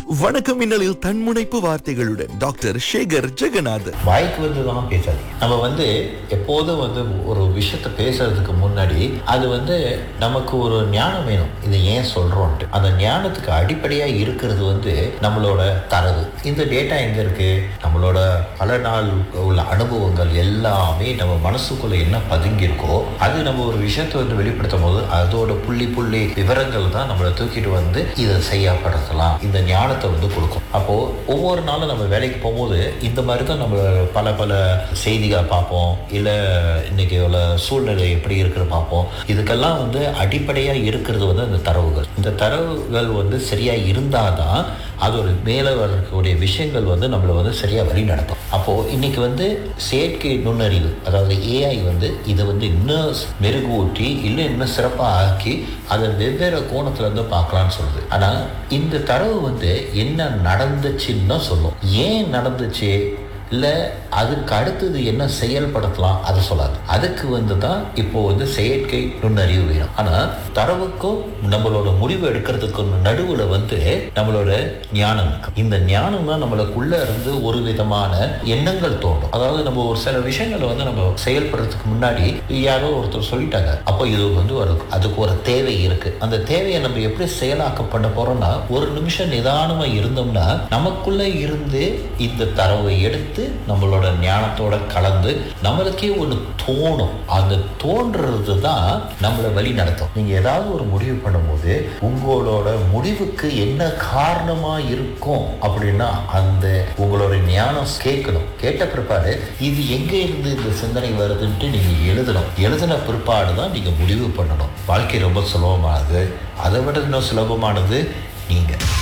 வணக்கம் மின்னலில் தன்முனைப்பு வார்த்தைகளுடன் டாக்டர் சேகர் ஜெகநாதன் வாய்க்கு வந்ததெல்லாம் பேசாதீங்க நம்ம வந்து எப்போதும் வந்து ஒரு விஷயத்த பேசுறதுக்கு முன்னாடி அது வந்து நமக்கு ஒரு ஞானம் வேணும் இதை ஏன் சொல்றோம்ட்டு அந்த ஞானத்துக்கு அடிப்படையா இருக்கிறது வந்து நம்மளோட தரவு இந்த டேட்டா எங்க இருக்கு நம்மளோட பல நாள் உள்ள அனுபவங்கள் எல்லாமே நம்ம மனசுக்குள்ள என்ன பதுங்கி இருக்கோ அது நம்ம ஒரு விஷயத்தை வந்து வெளிப்படுத்தும் போது அதோட புள்ளி புள்ளி விவரங்கள் தான் நம்மளை தூக்கிட்டு வந்து இதை செய்யப்படுத்தலாம் இந்த ஞானத்தை வந்து கொடுக்கும் அப்போ ஒவ்வொரு நாளும் நம்ம வேலைக்கு போகும்போது இந்த மாதிரி தான் நம்ம பல பல செய்திகளை பார்ப்போம் இல்லை இன்னைக்கு உள்ள சூழ்நிலை எப்படி இருக்குன்னு பார்ப்போம் இதுக்கெல்லாம் வந்து அடிப்படையாக இருக்கிறது வந்து அந்த தரவுகள் இந்த தரவுகள் வந்து சரியாக இருந்தால் தான் அதோட மேலே வரக்கூடிய விஷயங்கள் வந்து நம்மளை வந்து சரியாக வழி நடத்தும் அப்போது இன்னைக்கு வந்து செயற்கை நுண்ணறிவு அதாவது ஏஐ வந்து இதை வந்து இன்னும் மெருகூட்டி இல்லை இன்னும் சிறப்பாக ஆக்கி அதை வெவ்வேறு கோணத்துல இருந்து பார்க்கலாம்னு சொல்லுது ஆனால் இந்த தரவு வந்து என்ன நடந்துச்சுன்னு சொல்லும் ஏன் நடந்துச்சு இல்லை அதுக்கு அடுத்தது என்ன செயல்படுத்தலாம் அதை சொல்லாது அதுக்கு வந்து தான் இப்போ வந்து செயற்கை நுண்ணறிவு வேணும் ஆனால் தரவுக்கும் நம்மளோட முடிவு எடுக்கிறதுக்கும் நடுவில் வந்து நம்மளோட ஞானம் இருக்கு இந்த ஞானம் தான் நம்மளுக்குள்ள இருந்து ஒரு விதமான எண்ணங்கள் தோன்றும் அதாவது நம்ம ஒரு சில விஷயங்களை வந்து நம்ம செயல்படுறதுக்கு முன்னாடி யாரோ ஒருத்தர் சொல்லிட்டாங்க அப்போ இது வந்து ஒரு அதுக்கு ஒரு தேவை இருக்கு அந்த தேவையை நம்ம எப்படி செயலாக்க பண்ண போறோம்னா ஒரு நிமிஷம் நிதானமா இருந்தோம்னா நமக்குள்ள இருந்து இந்த தரவை எடுத்து நம்மளோட ஞானத்தோட கலந்து நம்மளுக்கே ஒன்று தோணும் அந்த தோன்றது தான் நம்மளை வழி நடத்தும் நீங்க ஏதாவது ஒரு முடிவு பண்ணும்போது உங்களோட முடிவுக்கு என்ன காரணமா இருக்கும் அப்படின்னா அந்த உங்களோட ஞானம் கேட்கணும் கேட்ட பிற்பாடு இது எங்க இருந்து இந்த சிந்தனை வருதுன்ட்டு நீங்க எழுதணும் எழுதின பிற்பாடு தான் நீங்க முடிவு பண்ணணும் வாழ்க்கை ரொம்ப சுலபமானது அதை விட இன்னும் சுலபமானது நீங்க